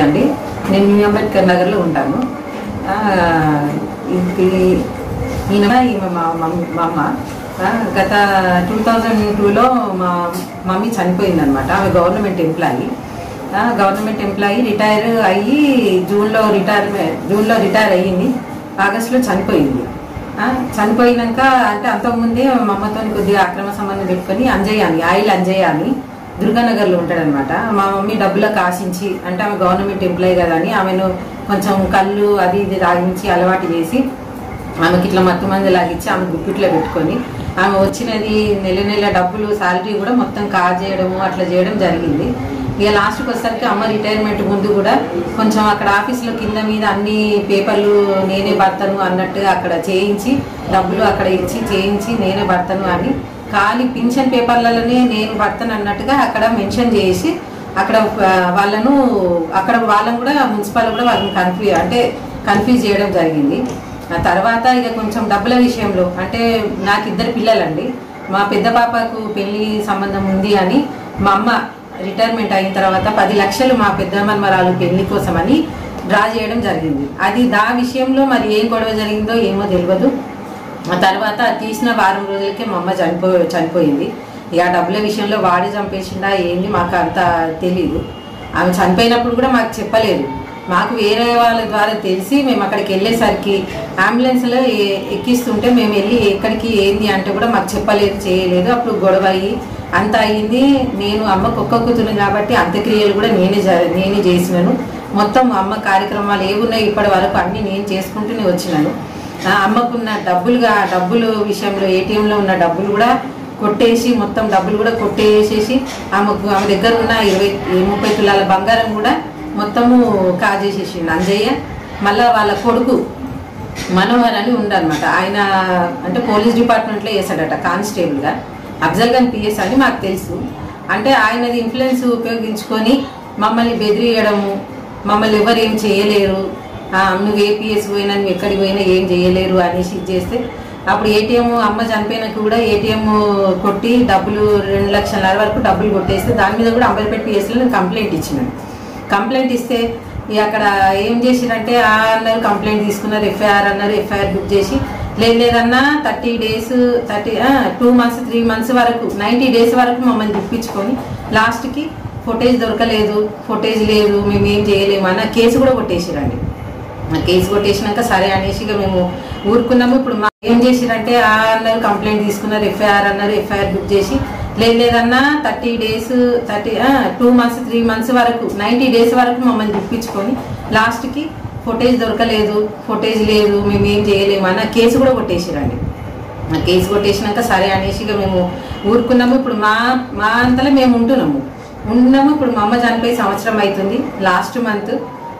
అండి నేను న్యూ అంబేద్కర్ నగర్లో ఉంటాను ఆ, ఇది ఈయన ఈమె మా మమ్మీ మా అమ్మ ఆ, గత టూ థౌజండ్ టూలో మా మమ్మీ చనిపోయిందనమాట ఆమె government employee government employee retire అయ్యి జూన్లో రిటైర్మెంట్ జూన్లో రిటైర్ అయ్యింది ఆగస్టులో చనిపోయింది ఆ, చనిపోయినాక అంటే అంతకుముందే మా అమ్మతో కొద్దిగా అక్రమ సంబంధం పెట్టుకొని అంజయ్య అని ఆయిల్ అంజయ్య అని దుర్గానగర్లో ఉంటాడనమాట మా మమ్మీ డబ్బులకు ఆశించి అంటే ఆమె గవర్నమెంట్ ఎంప్లాయీ కదా అని ఆమెను కొంచెం కళ్ళు అది ఇది తాగించి అలవాటు చేసి ఆమెకి ఇట్లా మత్తు మంది లాగిచ్చి ఆమె గుప్పిట్లో పెట్టుకొని ఆమె వచ్చినది నెల నెల డబ్బులు శాలరీ కూడా మొత్తం కాజేయడము అట్లా చేయడం జరిగింది ఇక లాస్ట్కి వచ్చేసరికి అమ్మ రిటైర్మెంట్ ముందు కూడా కొంచెం అక్కడ ఆఫీస్లో కింద మీద అన్ని పేపర్లు నేనే భర్తను అన్నట్టుగా అక్కడ చేయించి డబ్బులు అక్కడ ఇచ్చి చేయించి నేనే భర్తను అని ఖాళీ పింఛన్ పేపర్లలోనే నేను భర్తను అన్నట్టుగా అక్కడ మెన్షన్ చేసి అక్కడ ఆ, వాళ్ళను అక్కడ వాళ్ళని కూడా మున్సిపల్ కూడా వాళ్ళని కన్ఫ్యూజ్ అంటే కన్ఫ్యూజ్ చేయడం జరిగింది ఆ తర్వాత ఇక కొంచెం డబ్బుల విషయంలో అంటే నాకు ఇద్దరు పిల్లలండి మా పెద్ద పాపకు పెళ్లి సంబంధం ఉంది అని మా అమ్మ రిటైర్మెంట్ అయిన తర్వాత పది లక్షలు మా పెద్ద మన్మరాలు పెళ్లి కోసం అని డ్రా చేయడం జరిగింది అది దా విషయంలో మరి ఏం గొడవ జరిగిందో ఏమో తెలియదు ఆ తర్వాత తీసిన వారం రోజులకే మా అమ్మ చనిపో చనిపోయింది ఇక ఆ డబ్బుల విషయంలో వాడి చంపేసిందా ఏంది మాకు అంత తెలీదు ఆమె చనిపోయినప్పుడు కూడా మాకు చెప్పలేదు మాకు వేరే వాళ్ళ ద్వారా తెలిసి మేము అక్కడికి వెళ్ళేసరికి అంబులెన్స్లో ఎ- ఎక్కిస్తుంటే మేము వెళ్ళి ఎక్కడికి ఏంది అంటే కూడా మాకు చెప్పలేదు చేయలేదు అప్పుడు గొడవ అయ్యి అంత అయ్యింది నేను అమ్మకు ఒక్క కూతురు కాబట్టి అంత్యక్రియలు కూడా నేనే జ- నేనే చేసినాను మొత్తం అమ్మ కార్యక్రమాలు ఏమున్నాయి ఇప్పటి వరకు అన్నీ నేను చేసుకుంటూనే వచ్చినాను ఆ అమ్మకున్న డబ్బులుగా డబ్బులు విషయంలో ఏటీఎంలో ఉన్న డబ్బులు కూడా కొట్టేసి మొత్తం డబ్బులు కూడా కొట్టేసేసి ఆమెకు ఆమె దగ్గర ఉన్న ఇరవై ముప్పై తులాల బంగారం కూడా మొత్తము కాజేసేసిండు అంజయ్య మళ్ళా వాళ్ళ కొడుకు మనోహర్ అని ఉండనమాట ఆయన అంటే పోలీస్ డిపార్ట్మెంట్లో వేసాడట కానిస్టేబుల్గా అఫ్జల్ ఖాన్ పిఎస్ అని మాకు తెలుసు అంటే ఆయనది ఇన్ఫ్లుయెన్స్ ఉపయోగించుకొని మమ్మల్ని బెదిరియడము మమ్మల్ని ఎవరు ఏం చేయలేరు ఆ, నువ్వు ఏ పిఎస్ పోయినా నువ్వు ఎక్కడికి పోయినా ఏం చేయలేరు అనేసి ఇది చేస్తే అప్పుడు ఏటీఎం అమ్మ చనిపోయినాక కూడా ఏటీఎం కొట్టి డబ్బులు రెండు లక్షల వరకు డబ్బులు కొట్టేస్తే దాని మీద కూడా అంబర్పేట పిఎస్లో నేను కంప్లైంట్ ఇచ్చినాను కంప్లైంట్ ఇస్తే ఇక అక్కడ ఏం చేసిరంటే ఆ అన్నారు కంప్లైంట్ తీసుకున్నారు ఎఫ్ఐఆర్ అన్నారు ఎఫ్ఐఆర్ బుక్ చేసి లేదు లేదన్నా thirty days thirty two months three months వరకు నైంటీ డేస్ వరకు మమ్మల్ని తిప్పించుకొని లాస్ట్కి ఫుటేజ్ దొరకలేదు ఫుటేజ్ లేదు మేము ఏం చేయలేము అన్న కేసు కూడా కొట్టేసిరండి ఆ కేసు కొట్టేసినాక సరే అనేసి ఇక మేము ఊరుకున్నాము ఇప్పుడు మా ఏం చేసిరంటే ఆ అన్నారు కంప్లైంట్ తీసుకున్నారు ఎఫ్ఐఆర్ అన్నారు ఎఫ్ఐఆర్ బుక్ చేసి లేదు లేదన్నా thirty days thirty two months three months వరకు నైంటీ డేస్ వరకు మమ్మల్ని తిప్పించుకొని లాస్ట్కి ఫుటేజ్ దొరకలేదు ఫుటేజ్ లేదు మేము ఏం చేయలేము అన్న కేసు కూడా కొట్టేసిరండి ఆ కేసు కొట్టేసినాక సరే అనేసి ఇక మేము ఊరుకున్నాము ఇప్పుడు మా మా అంతలో మేము ఉంటున్నాము ఉన్నాము ఇప్పుడు మా అమ్మ చనిపోయి సంవత్సరం అవుతుంది లాస్ట్ మంత్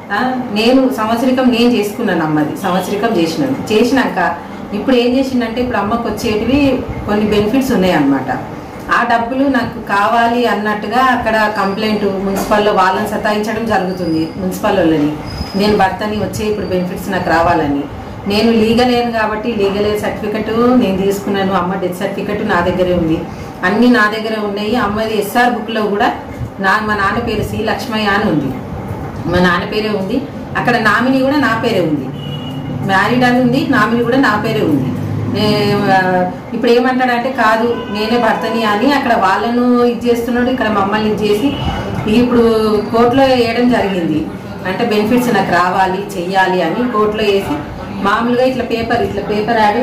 నేను సంవత్సరికం నేను చేసుకున్నాను అమ్మది సంవత్సరికం చేసినాను చేసినాక ఇప్పుడు ఏం చేసిందంటే ఇప్పుడు అమ్మకు వచ్చేటివి కొన్ని బెనిఫిట్స్ ఉన్నాయి అన్నమాట ఆ డబ్బులు నాకు కావాలి అన్నట్టుగా అక్కడ కంప్లైంట్ మున్సిపల్లో వాళ్ళని సతాయించడం జరుగుతుంది మున్సిపల్ వాళ్ళని నేను భర్తని వచ్చే ఇప్పుడు బెనిఫిట్స్ నాకు రావాలని నేను లీగల్ అయ్యాను కాబట్టి లీగల్ ఎయిడ్ సర్టిఫికెట్ నేను తీసుకున్నాను అమ్మ డెత్ సర్టిఫికెట్ నా దగ్గరే ఉంది అన్నీ నా దగ్గరే ఉన్నాయి అమ్మది ఎస్ఆర్ బుక్లో కూడా నా మా నాన్న పేరు సి లక్ష్మయ్య అని ఉంది మా నాన్న పేరే ఉంది అక్కడ నామిని కూడా నా పేరే ఉంది మ్యారీడ్ అని ఉంది నామిని కూడా నా పేరే ఉంది నే- ఆ, ఇప్పుడు ఏమంటాడంటే కాదు నేనే భర్తని అని అక్కడ వాళ్ళను ఇది చేస్తున్నాడు ఇక్కడ మమ్మల్ని ఇది చేసి ఇప్పుడు కోర్టులో వేయడం జరిగింది అంటే బెనిఫిట్స్ నాకు రావాలి చెయ్యాలి అని కోర్టులో వేసి మామూలుగా ఇట్లా పేపర్ ఇట్లా పేపర్ యాడ్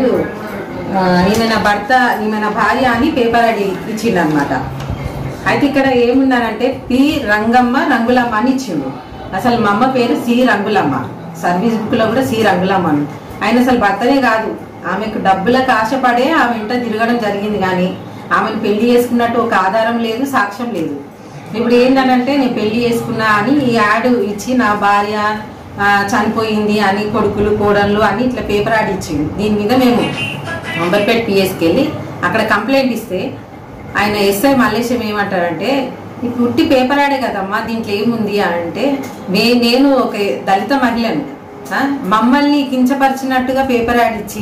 ఆ, ఈమె నా భర్త ఈమె నా భార్య అని పేపర్ యాడ్ ఇచ్చిండనమాట అయితే ఇక్కడ ఏముందనంటే పి రంగమ్మ రంగులమ్మ అని ఇచ్చిండు అసలు మా అమ్మ పేరు సి రంగులమ్మ సర్వీస్ బుక్ లో కూడా సి రంగులమ్మ అని ఆయన అసలు భర్తనే కాదు ఆమెకు డబ్బులకు ఆశపడే ఆమె ఇంట తిరగడం జరిగింది కానీ ఆమెను పెళ్లి చేసుకున్నట్టు ఒక ఆధారం లేదు సాక్ష్యం లేదు ఇప్పుడు ఏంటంటే నేను పెళ్లి చేసుకున్నా అని ఈ యాడ్ ఇచ్చి నా భార్య ఆ, చనిపోయింది అని కొడుకులు కోడళ్ళు అని ఇట్లా పేపర్ యాడ్ ఇచ్చిండు దీని మీద మేము అంబర్పేట పిఎస్కి వెళ్ళి అక్కడ కంప్లైంట్ ఇస్తే ఆయన ఎస్ఐ మల్లేశం ఏమంటారంటే ఈ పుట్టి పేపర్ ఆడే కదమ్మా దీంట్లో ఏముంది అని అంటే నే నేను ఒక దళిత మహిళను ఆ, మమ్మల్ని కించపరిచినట్టుగా పేపర్ యాడ్ ఇచ్చి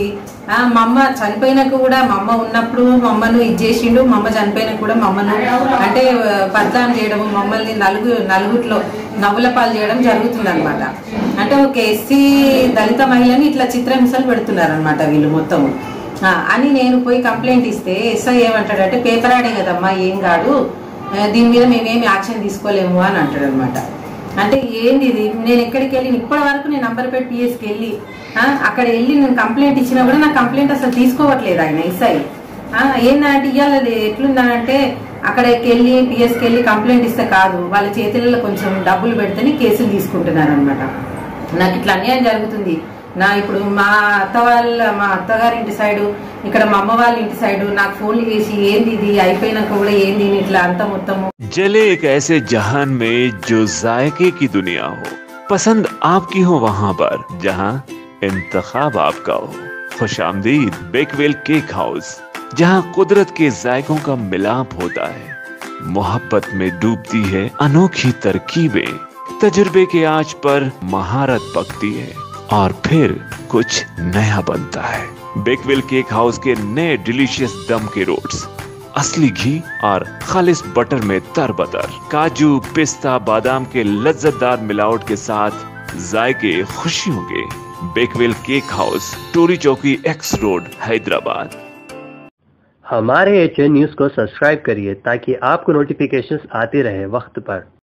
ఆ, మా అమ్మ చనిపోయినాక కూడా మా అమ్మ ఉన్నప్పుడు మా అమ్మను ఇది చేసిండు మా అమ్మ చనిపోయినాక కూడా మా అమ్మను అంటే బద్నాం చేయడం మమ్మల్ని నలుగు నలుగుట్లో నవ్వుల పాలు చేయడం జరుగుతుంది అనమాట అంటే ఒక ఎస్సీ దళిత మహిళని ఇట్లా చిత్రహింసలు పెడుతున్నారు అనమాట వీళ్ళు మొత్తం ఆ, అని నేను పోయి కంప్లైంట్ ఇస్తే ఎస్ఐ ఏమంటాడంటే పేపర్ ఆడే కదమ్మా ఏం కాదు ఆ, దీని మీద మేమేమి యాక్షన్ తీసుకోలేము అని అంటాడు అనమాట అంటే ఏంది ఇది నేను ఎక్కడికి వెళ్ళి ఇప్పటి వరకు నేను నంబర్పేట పిఎస్కి వెళ్ళి ఆ, అక్కడ వెళ్ళి నేను కంప్లైంట్ ఇచ్చినా కూడా నా కంప్లైంట్ అసలు తీసుకోవట్లేదు ఆయన ఎస్ఐ ఆ, ఏందంటే ఇవాళ ఎట్లుందంటే అక్కడికి వెళ్ళి పిఎస్కి వెళ్ళి కంప్లైంట్ ఇస్తే కాదు వాళ్ళ చేతులలో కొంచెం డబ్బులు పెడితేనే కేసులు తీసుకుంటున్నారు అనమాట నాకు ఇట్లా అన్యాయం జరుగుతుంది నా ఇప్పుడు మా అత్త వాళ్ళ మా అత్తగారి ఇంటి సైడు ఇక్కడ మా అమ్మ వాళ్ళ ఇంటి సైడు నాకు ఫోన్లు చేసి ఏంది ఇది అయిపోయినాక కూడా ఏంది ఇట్లా అంత మొత్తము जले एक ऐसे जहान में जो जायके की दुनिया हो पसंद आपकी हो वहां पर जहां इंतखाब आपका हो खुश आमदीद बेकवेल केक हाउस जहां कुदरत के जायकों का मिलाप होता है मोहब्बत में डूबती है अनोखी तरकीबें तजुर्बे के आंच पर महारत पकती है और फिर कुछ नया बनता है बेकवेल केक हाउस के नए डिलीशियस दम के रोड्स असली घी और खालिस बटर में तरबतर काजू पिस्ता बादाम के लज्जतदार मिलावट के साथ जायके खुशियों के बेकवेल केक हाउस टोरी चौकी एक्स रोड हैदराबाद हमारे एच न्यूज़ को सब्सक्राइब करिए ताकि आपको नोटिफिकेशंस आते रहे वक्त पर